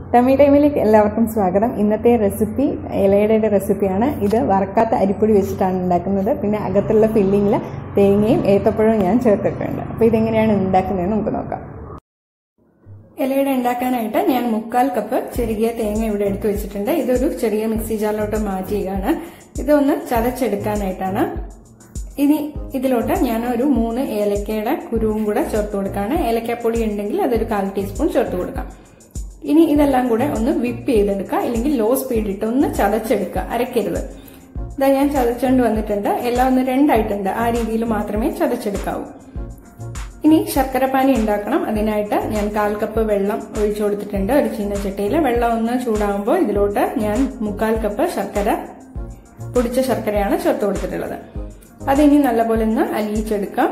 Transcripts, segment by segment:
tummy ടൈമിലേക്ക് എല്ലാവർക്കും സ്വാഗതം ഇന്നത്തെ റെസിപ്പി ഇലയുടെ റെസിപ്പിയാണ് ഇത് വറക്കാത്ത അരിപ്പൊടി വെച്ചിട്ടാണ് ഉണ്ടാക്കുന്നത് പിന്നെ അകത്തുള്ള ഫില്ലിങ്ങിൽ തേങ്ങയും ഏത്തപ്പഴവും ഞാൻ ചേർത്തിട്ടുണ്ട് അപ്പോൾ ഇതെങ്ങനെയാണ് ഉണ്ടാക്കുന്നതെന്ന് നമുക്ക് നോക്കാം ഇലയുടെ ഉണ്ടാക്കാനായിട്ട് ഞാൻ മുക്കാൽ കപ്പ് ചെറിയ തേങ്ങ ഇവിടെ എടുത്തു വെച്ചിട്ടുണ്ട് ഇതൊരു ചെറിയ മിക്സി ജാറിലോട്ട് മാറ്റുകയാണ് ഇതൊന്ന് ചതച്ചെടുക്കാനായിട്ടാണ് ഇനി ഇതിലോട്ട് ഞാൻ ഒരു മൂന്ന് ഏലക്കയുടെ കുരുവും കൂടെ ചേർത്ത് കൊടുക്കുകയാണ് ഏലക്കാപ്പൊടി ഉണ്ടെങ്കിൽ അതൊരു കാൽ ടീസ്പൂൺ ചേർത്ത് കൊടുക്കാം ഇനി ഇതെല്ലാം കൂടെ ഒന്ന് വിപ്പ് ചെയ്തെടുക്കുക അല്ലെങ്കിൽ ലോ സ്പീഡ് ഇട്ട് ഒന്ന് ചതച്ചെടുക്കുക അരയ്ക്കരുത് ഇതാ ഞാൻ ചതച്ചുകൊണ്ട് വന്നിട്ടുണ്ട് എല്ലാം ഒന്ന് രണ്ടായിട്ടുണ്ട് ആ രീതിയിൽ മാത്രമേ ചതച്ചെടുക്കാവൂ ഇനി ശർക്കരപ്പാനി ഉണ്ടാക്കണം അതിനായിട്ട് ഞാൻ കാൽ കപ്പ് വെള്ളം ഒഴിച്ചു കൊടുത്തിട്ടുണ്ട് ഒരു ചീനച്ചട്ടിയിൽ വെള്ളം ഒന്ന് ചൂടാകുമ്പോൾ ഇതിലോട്ട് ഞാൻ മുക്കാൽ കപ്പ് ശർക്കര പൊടിച്ച ശർക്കരയാണ് ചേർത്ത് കൊടുത്തിട്ടുള്ളത് അതിനി നല്ലപോലെ ഒന്ന് അലിയിച്ചെടുക്കാം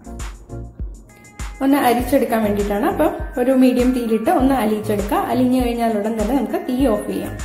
ഒന്ന് അരിച്ചെടുക്കാൻ വേണ്ടിയിട്ടാണ് അപ്പം ഒരു മീഡിയം തീയിലിട്ട് ഒന്ന് അലിയിച്ചെടുക്കുക അലിഞ്ഞു കഴിഞ്ഞാൽ ഉടൻ തന്നെ നമുക്ക് തീ ഓഫ് ചെയ്യാം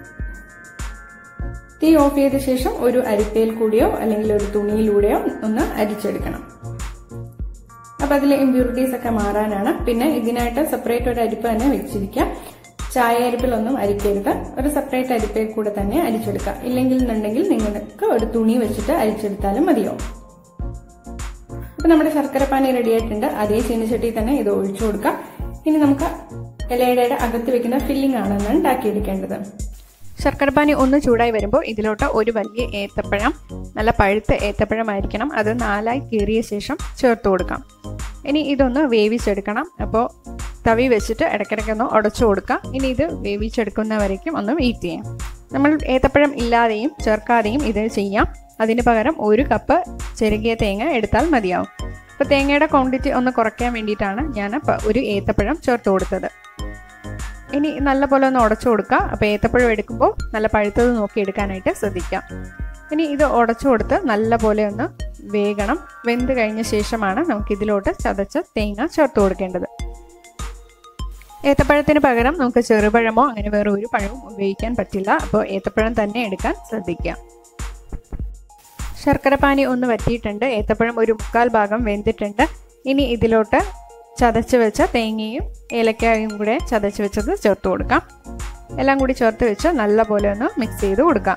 തീ ഓഫ് ചെയ്ത ശേഷം ഒരു അരിപ്പയിൽ കൂടിയോ അല്ലെങ്കിൽ ഒരു തുണിയിലൂടെയോ ഒന്ന് അരിച്ചെടുക്കണം അപ്പൊ അതിലെ ഇമ്പ്യൂരിറ്റീസ് ഒക്കെ മാറാനാണ് പിന്നെ ഇതിനായിട്ട് സെപ്പറേറ്റ് ഒരു അരിപ്പ് തന്നെ വെച്ചിരിക്കാം ചായ അരിപ്പിലൊന്നും അരിക്കരുത് ഒരു സെപ്പറേറ്റ് അരിപ്പയിൽ കൂടെ തന്നെ അരിച്ചെടുക്കുക ഇല്ലെങ്കിൽ എന്നുണ്ടെങ്കിൽ നിങ്ങൾക്ക് ഒരു തുണി വെച്ചിട്ട് അരിച്ചെടുത്താലും മതിയോ അപ്പൊ നമ്മുടെ ശർക്കരപ്പാനി റെഡി ആയിട്ടുണ്ട് അതേ ചീനച്ചട്ടി തന്നെ ഇത് ഒഴിച്ചു കൊടുക്കാം ഇനി നമുക്ക് ഇലയുടെ അകത്ത് വെക്കുന്ന ഫില്ലിംഗ് ആണ് ഉണ്ടാക്കിയെടുക്കേണ്ടത് ശർക്കരപ്പാനി ഒന്ന് ചൂടായി വരുമ്പോൾ ഇതിലോട്ട് ഒരു വലിയ ഏത്തപ്പഴം നല്ല പഴുത്ത ഏത്തപ്പഴമായിരിക്കണം അത് നാലായി കീറിയ ശേഷം ചേർത്ത് കൊടുക്കാം ഇനി ഇതൊന്ന് വേവിച്ചെടുക്കണം അപ്പോൾ തവി വെച്ചിട്ട് ഇടയ്ക്കിടയ്ക്കൊന്ന് ഉടച്ചു കൊടുക്കാം ഇനി ഇത് വേവിച്ചെടുക്കുന്നവരേക്കും ഒന്ന് വെയിറ്റ് ചെയ്യാം നമ്മൾ ഏത്തപ്പഴം ഇല്ലാതെയും ചേർക്കാതെയും ഇത് ചെയ്യാം അതിന് പകരം ഒരു കപ്പ് ചെറുകിയ തേങ്ങ എടുത്താൽ മതിയാവും അപ്പോൾ തേങ്ങയുടെ ക്വാണ്ടിറ്റി ഒന്ന് കുറയ്ക്കാൻ വേണ്ടിയിട്ടാണ് ഞാൻ ഒരു ഏത്തപ്പഴം ചേർത്ത് കൊടുത്തത് ഇനി നല്ല പോലെ ഒന്ന് ഉടച്ചു കൊടുക്കുക അപ്പോൾ ഏത്തപ്പഴം എടുക്കുമ്പോൾ നല്ല പഴുത്തത് നോക്കി എടുക്കാനായിട്ട് ശ്രദ്ധിക്കാം ഇനി ഇത് ഉടച്ചു കൊടുത്ത് നല്ല പോലെ ഒന്ന് വേഗണം വെന്ത് കഴിഞ്ഞ ശേഷമാണ് നമുക്ക് ഇതിലോട്ട് ചതച്ച തേങ്ങ ചേർത്ത് കൊടുക്കേണ്ടത് ഏത്തപ്പഴത്തിന് പകരം നമുക്ക് ചെറുപഴമോ അങ്ങനെ വേറെ ഒരു പഴവും ഉപയോഗിക്കാൻ പറ്റില്ല അപ്പോൾ ഏത്തപ്പഴം തന്നെ എടുക്കാൻ ശ്രദ്ധിക്കാം ശർക്കരപ്പാനി ഒന്ന് വറ്റിയിട്ടുണ്ട് ഏത്തപ്പഴം ഒരു മുക്കാൽ ഭാഗം വെന്തിട്ടുണ്ട് ഇനി ഇതിലോട്ട് ചതച്ച് വെച്ച തേങ്ങയും ഏലക്കായും കൂടെ ചതച്ച് വെച്ചത് ചേർത്ത് കൊടുക്കാം എല്ലാം കൂടി ചേർത്ത് വെച്ച് നല്ല പോലെ ഒന്ന് മിക്സ് ചെയ്ത് കൊടുക്കാം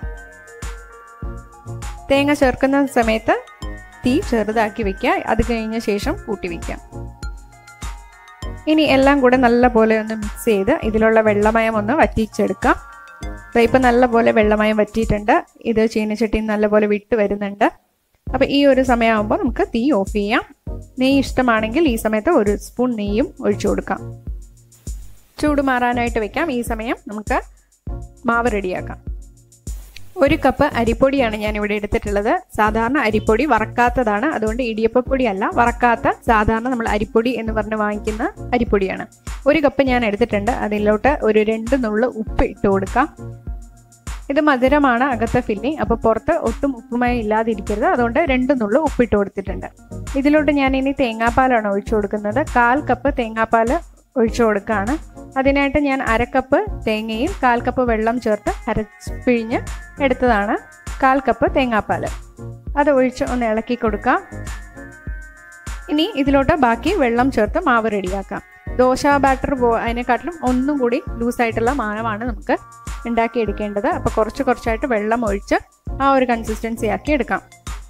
തേങ്ങ ചേർക്കുന്ന സമയത്ത് തീ ചെറുതാക്കി വെക്കുക അത് കഴിഞ്ഞ ശേഷം കൂട്ടി വയ്ക്കാം ഇനി എല്ലാം കൂടെ നല്ല പോലെ ഒന്ന് മിക്സ് ചെയ്ത് ഇതിലുള്ള വെള്ളമയം ഒന്ന് വറ്റിച്ചെടുക്കാം ഇപ്പം നല്ല പോലെ വെള്ളമയം വറ്റിയിട്ടുണ്ട് ഇത് ചീനച്ചട്ടി നല്ലപോലെ വിട്ട് വരുന്നുണ്ട് അപ്പം ഈ ഒരു സമയമാകുമ്പോൾ നമുക്ക് തീ ഓഫ് ചെയ്യാം നെയ്യ് ഇഷ്ടമാണെങ്കിൽ ഈ സമയത്ത് ഒരു സ്പൂൺ നെയ്യും ഒഴിച്ചു കൊടുക്കാം ചൂട് മാറാനായിട്ട് വെക്കാം ഈ സമയം നമുക്ക് മാവ് റെഡിയാക്കാം ഒരു കപ്പ് അരിപ്പൊടിയാണ് ഞാൻ ഇവിടെ എടുത്തിട്ടുള്ളത് സാധാരണ അരിപ്പൊടി വറക്കാത്തതാണ് അതുകൊണ്ട് ഇടിയപ്പപ്പൊടി അല്ല വറക്കാത്ത സാധാരണ നമ്മൾ അരിപ്പൊടി എന്ന് പറഞ്ഞ് വാങ്ങിക്കുന്ന അരിപ്പൊടിയാണ് ഒരു കപ്പ് ഞാൻ എടുത്തിട്ടുണ്ട് അതിലോട്ട് ഒരു രണ്ട് നുള്ളു ഉപ്പ് ഇട്ട് കൊടുക്കാം ഇത് മധുരമാണ് അകത്തെ ഫില്ലിങ് അപ്പോൾ പുറത്ത് ഒട്ടും ഉപ്പുമായി ഇല്ലാതിരിക്കരുത് അതുകൊണ്ട് രണ്ട് നുള്ളു ഉപ്പിട്ട് കൊടുത്തിട്ടുണ്ട് ഇതിലോട്ട് ഞാൻ ഇനി തേങ്ങാപ്പാലാണ് ഒഴിച്ചു കൊടുക്കുന്നത് കാൽ കപ്പ് തേങ്ങാപ്പാൽ ഒഴിച്ചു കൊടുക്കുകയാണ് അതിനായിട്ട് ഞാൻ അരക്കപ്പ് തേങ്ങയും കാൽ കപ്പ് വെള്ളം ചേർത്ത് അരപ്പിഴിഞ്ഞ് എടുത്തതാണ് കാൽ കപ്പ് തേങ്ങാപ്പാൽ അത് ഒഴിച്ച് ഒന്ന് ഇളക്കി കൊടുക്കാം ഇനി ഇതിലോട്ട് ബാക്കി വെള്ളം ചേർത്ത് മാവ് റെഡിയാക്കാം ദോശ ബാറ്റർ പോ അതിനെക്കാട്ടിലും ഒന്നും കൂടി ലൂസായിട്ടുള്ള മാവാണ് നമുക്ക് ഉണ്ടാക്കിയെടുക്കേണ്ടത് അപ്പോൾ കുറച്ച് കുറച്ചായിട്ട് വെള്ളം ഒഴിച്ച് ആ ഒരു കൺസിസ്റ്റൻസി ആക്കി എടുക്കാം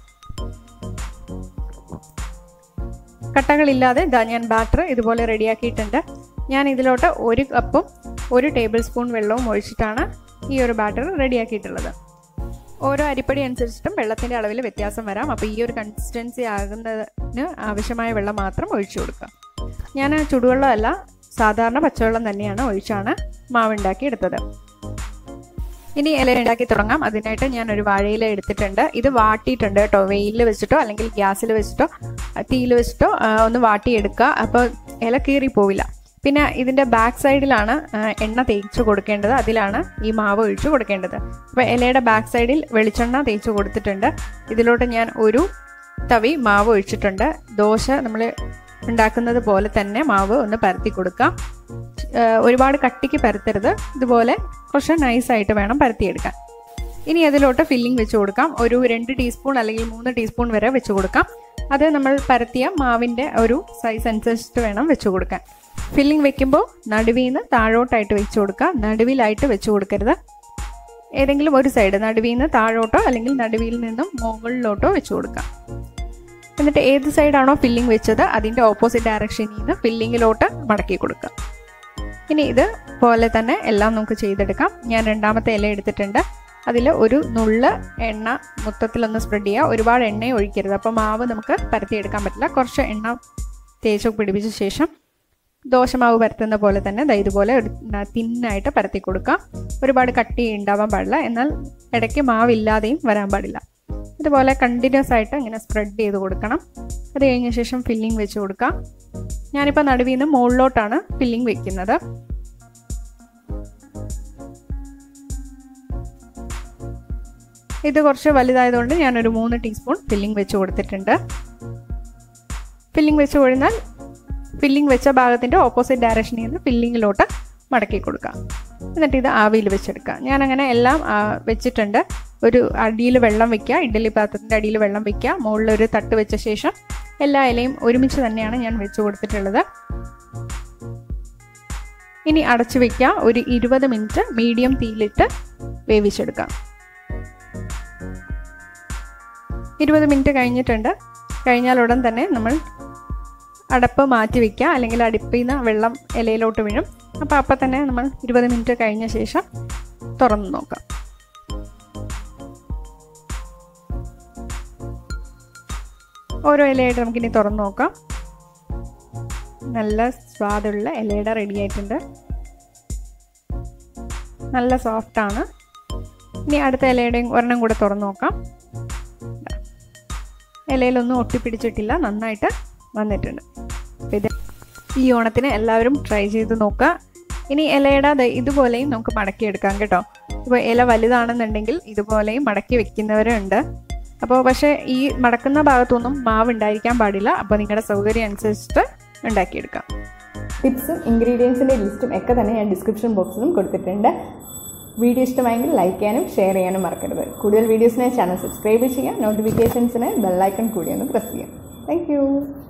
കട്ടകളില്ലാതെ ഇതാ ഞാൻ ബാറ്റർ ഇതുപോലെ റെഡിയാക്കിയിട്ടുണ്ട് ഞാൻ ഇതിലോട്ട് ഒരു കപ്പും ഒരു ടേബിൾ സ്പൂൺ വെള്ളവും ഒഴിച്ചിട്ടാണ് ഈ ഒരു ബാറ്റർ റെഡിയാക്കിയിട്ടുള്ളത് ഓരോ അരിപ്പടി അനുസരിച്ചിട്ടും വെള്ളത്തിൻ്റെ അളവിൽ വ്യത്യാസം വരാം അപ്പോൾ ഈ ഒരു കൺസിസ്റ്റൻസി ആകുന്നതിന് ആവശ്യമായ വെള്ളം മാത്രം ഒഴിച്ചു കൊടുക്കുക ഞാൻ ചുടുവെള്ളമല്ല സാധാരണ പച്ചവെള്ളം തന്നെയാണ് ഒഴിച്ചാണ് മാവ് ഉണ്ടാക്കി എടുത്തത് ഇനി ഇല ഉണ്ടാക്കി തുടങ്ങാം അതിനായിട്ട് ഞാൻ ഒരു വാഴയില എടുത്തിട്ടുണ്ട് ഇത് വാട്ടിയിട്ടുണ്ട് കേട്ടോ വെയിലിൽ വെച്ചിട്ടോ അല്ലെങ്കിൽ ഗ്യാസിൽ വെച്ചിട്ടോ തീയിൽ വെച്ചിട്ടോ ഒന്ന് വാട്ടിയെടുക്കുക അപ്പോൾ ഇല കീറി പോവില്ല പിന്നെ ഇതിൻ്റെ ബാക്ക് സൈഡിലാണ് എണ്ണ തേച്ച് കൊടുക്കേണ്ടത് അതിലാണ് ഈ മാവ് ഒഴിച്ച് കൊടുക്കേണ്ടത് അപ്പോൾ ഇലയുടെ ബാക്ക് സൈഡിൽ വെളിച്ചെണ്ണ തേച്ച് കൊടുത്തിട്ടുണ്ട് ഇതിലോട്ട് ഞാൻ ഒരു തവി മാവ് ഒഴിച്ചിട്ടുണ്ട് ദോശ നമ്മൾ ഉണ്ടാക്കുന്നത് പോലെ തന്നെ മാവ് ഒന്ന് പരത്തി കൊടുക്കാം ഒരുപാട് കട്ടിക്ക് പരത്തരുത് ഇതുപോലെ കുറച്ച് നൈസായിട്ട് വേണം പരത്തിയെടുക്കാൻ ഇനി അതിലോട്ട് ഫില്ലിംഗ് വെച്ച് കൊടുക്കാം ഒരു രണ്ട് ടീസ്പൂൺ അല്ലെങ്കിൽ മൂന്ന് ടീസ്പൂൺ വരെ വെച്ച് കൊടുക്കാം അത് നമ്മൾ പരത്തിയ മാവിൻ്റെ ഒരു സൈസ് അനുസരിച്ചിട്ട് വേണം വെച്ച് കൊടുക്കാൻ ഫില്ലിംഗ് വെക്കുമ്പോൾ നടുവിൽ നിന്ന് താഴോട്ടായിട്ട് വെച്ച് കൊടുക്കുക നടുവിലായിട്ട് വെച്ച് കൊടുക്കരുത് ഏതെങ്കിലും ഒരു സൈഡ് നടുവിൽ നിന്ന് താഴോട്ടോ അല്ലെങ്കിൽ നടുവിൽ നിന്നും മുകളിലോട്ടോ വെച്ച് കൊടുക്കാം എന്നിട്ട് ഏത് സൈഡാണോ ഫില്ലിംഗ് വെച്ചത് അതിൻ്റെ ഓപ്പോസിറ്റ് ഡയറക്ഷനിൽ നിന്ന് ഫില്ലിങ്ങിലോട്ട് മടക്കി കൊടുക്കുക ഇനി ഇത് പോലെ തന്നെ എല്ലാം നമുക്ക് ചെയ്തെടുക്കാം ഞാൻ രണ്ടാമത്തെ ഇല എടുത്തിട്ടുണ്ട് അതിൽ ഒരു നുള്ള് എണ്ണ മൊത്തത്തിലൊന്ന് സ്പ്രെഡ് ചെയ്യുക ഒരുപാട് എണ്ണയും ഒഴിക്കരുത് അപ്പോൾ മാവ് നമുക്ക് പരത്തിയെടുക്കാൻ പറ്റില്ല കുറച്ച് എണ്ണ തേച്ച് പിടിപ്പിച്ച ശേഷം ദോശമാവ് പരത്തുന്ന പോലെ തന്നെ ദാ ഇതുപോലെ ഒരു തിന്നായിട്ട് പരത്തി കൊടുക്കാം ഒരുപാട് കട്ടി ഉണ്ടാവാൻ പാടില്ല എന്നാൽ ഇടയ്ക്ക് മാവില്ലാതെയും വരാൻ പാടില്ല ഇതുപോലെ കണ്ടിന്യൂസ് ആയിട്ട് ഇങ്ങനെ സ്പ്രെഡ് ചെയ്ത് കൊടുക്കണം അത് കഴിഞ്ഞ ശേഷം ഫില്ലിംഗ് വെച്ച് കൊടുക്കാം ഞാനിപ്പോൾ നടുവിൽ നിന്ന് മുകളിലോട്ടാണ് ഫില്ലിംഗ് വെക്കുന്നത് ഇത് കുറച്ച് വലുതായതുകൊണ്ട് ഞാനൊരു മൂന്ന് ടീസ്പൂൺ ഫില്ലിംഗ് വെച്ച് കൊടുത്തിട്ടുണ്ട് ഫില്ലിംഗ് വെച്ച് കഴിഞ്ഞാൽ ഫില്ലിംഗ് വെച്ച ഭാഗത്തിൻ്റെ ഓപ്പോസിറ്റ് ഡയറക്ഷനിൽ നിന്ന് ഫില്ലിങ്ങിലോട്ട് മടക്കി കൊടുക്കാം എന്നിട്ട് ഇത് ആവിയിൽ വെച്ചെടുക്കുക ഞാനങ്ങനെ എല്ലാം വെച്ചിട്ടുണ്ട് ഒരു അടിയിൽ വെള്ളം വെക്കുക ഇഡ്ഡലി പാത്രത്തിൻ്റെ അടിയിൽ വെള്ളം വെക്കുക മുകളിൽ ഒരു തട്ട് വെച്ച ശേഷം എല്ലാ ഇലയും ഒരുമിച്ച് തന്നെയാണ് ഞാൻ വെച്ച് കൊടുത്തിട്ടുള്ളത് ഇനി അടച്ചു വെക്കുക ഒരു ഇരുപത് മിനിറ്റ് മീഡിയം തീയിലിട്ട് വേവിച്ചെടുക്കാം ഇരുപത് മിനിറ്റ് കഴിഞ്ഞിട്ടുണ്ട് കഴിഞ്ഞാൽ ഉടൻ തന്നെ നമ്മൾ അടപ്പ് മാറ്റി വയ്ക്കുക അല്ലെങ്കിൽ അടുപ്പിൽ നിന്ന് വെള്ളം ഇലയിലോട്ട് വീഴും അപ്പോൾ അപ്പം തന്നെ നമ്മൾ ഇരുപത് മിനിറ്റ് കഴിഞ്ഞ ശേഷം തുറന്ന് നോക്കാം ഓരോ ഇലയായിട്ട് നമുക്കിനി തുറന്ന് നോക്കാം നല്ല സ്വാദുള്ള ഇലയുടെ റെഡി ആയിട്ടുണ്ട് നല്ല സോഫ്റ്റാണ് ഇനി അടുത്ത ഇലയുടെയും ഒരെണ്ണം കൂടെ തുറന്ന് നോക്കാം ഇലയിലൊന്നും ഒട്ടിപ്പിടിച്ചിട്ടില്ല നന്നായിട്ട് വന്നിട്ടുണ്ട് അപ്പോൾ ഇത് ഈ ഓണത്തിന് എല്ലാവരും ട്രൈ ചെയ്ത് നോക്കുക ഇനി ഇലയുടെ ഇതുപോലെയും നമുക്ക് മടക്കിയെടുക്കാം കേട്ടോ ഇപ്പോൾ ഇല വലുതാണെന്നുണ്ടെങ്കിൽ ഇതുപോലെയും മടക്കി വെക്കുന്നവരുണ്ട് അപ്പോൾ പക്ഷേ ഈ മടക്കുന്ന ഭാഗത്തൊന്നും മാവ് ഉണ്ടായിരിക്കാൻ പാടില്ല അപ്പോൾ നിങ്ങളുടെ സൗകര്യം അനുസരിച്ചിട്ട് ഉണ്ടാക്കിയെടുക്കാം ടിപ്സും ഇൻഗ്രീഡിയൻസിൻ്റെ ലിസ്റ്റും ഒക്കെ തന്നെ ഞാൻ ഡിസ്ക്രിപ്ഷൻ ബോക്സിലും കൊടുത്തിട്ടുണ്ട് വീഡിയോ ഇഷ്ടമായെങ്കിൽ ലൈക്ക് ചെയ്യാനും ഷെയർ ചെയ്യാനും മറക്കരുത് കൂടുതൽ വീഡിയോസിനായി ചാനൽ സബ്സ്ക്രൈബ് ചെയ്യുക നോട്ടിഫിക്കേഷൻസിന് ബെല്ലൈക്കൺ കൂടി ഒന്ന് പ്രസ് ചെയ്യാം താങ്ക്